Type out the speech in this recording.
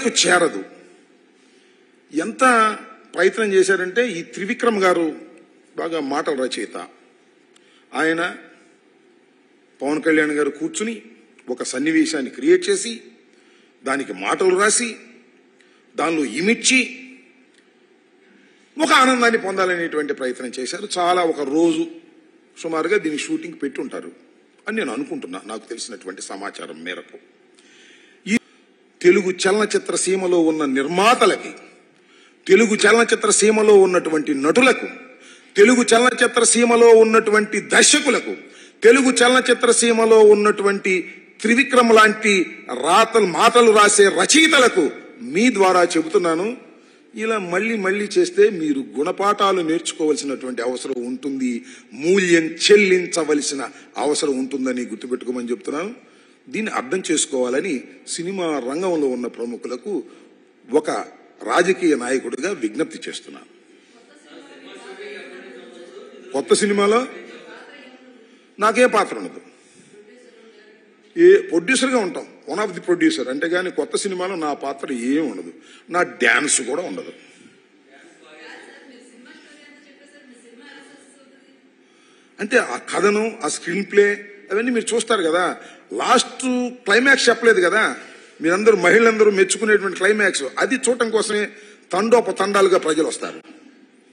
ప్రజలకు చేరదు ఎంత ప్రయత్నం చేశారంటే ఈ త్రివిక్రమ్ గారు బాగా మాటల రచయిత ఆయన పవన్ కళ్యాణ్ గారు కూర్చుని ఒక సన్నివేశాన్ని క్రియేట్ చేసి దానికి మాటలు రాసి దానిలో ఇమిడ్చి ఒక ఆనందాన్ని పొందాలనేటువంటి ప్రయత్నం చేశారు చాలా ఒక రోజు సుమారుగా దీని షూటింగ్ పెట్టి ఉంటారు అని నేను అనుకుంటున్నా నాకు తెలిసినటువంటి సమాచారం మేరకు ఈ తెలుగు చలనచిత్ర సీమలో ఉన్న నిర్మాతలకి తెలుగు చలనచిత్ర సీమలో ఉన్నటువంటి నటులకు తెలుగు చలనచిత్ర సీమలో ఉన్నటువంటి దర్శకులకు తెలుగు చలనచిత్ర సీమలో ఉన్నటువంటి త్రివిక్రమ్ లాంటి రాతలు మాటలు రాసే రచయితలకు మీ ద్వారా చెబుతున్నాను ఇలా మళ్ళీ మళ్ళీ చేస్తే మీరు గుణపాఠాలు నేర్చుకోవలసినటువంటి అవసరం ఉంటుంది మూల్యం చెల్లించవలసిన అవసరం ఉంటుందని గుర్తుపెట్టుకోమని చెప్తున్నాను దీన్ని అర్థం చేసుకోవాలని సినిమా రంగంలో ఉన్న ప్రముఖులకు ఒక రాజకీయ నాయకుడిగా విజ్ఞప్తి చేస్తున్నాను కొత్త సినిమాలో నాకే పాత్ర ఉండదు ఏ ప్రొడ్యూసర్గా ఉంటాం వన్ ఆఫ్ ది ప్రొడ్యూసర్ అంటే కానీ కొత్త సినిమాలో నా పాత్ర ఏం ఉండదు నా డ్యాన్స్ కూడా ఉండదు అంటే ఆ కథను ఆ స్క్రీన్ ప్లే అవన్నీ మీరు చూస్తారు కదా లాస్ట్ క్లైమాక్స్ చెప్పలేదు కదా మీరందరూ మహిళలందరూ మెచ్చుకునేటువంటి క్లైమాక్స్ అది చూడటం కోసమే తండోప తండాలుగా ప్రజలు వస్తారు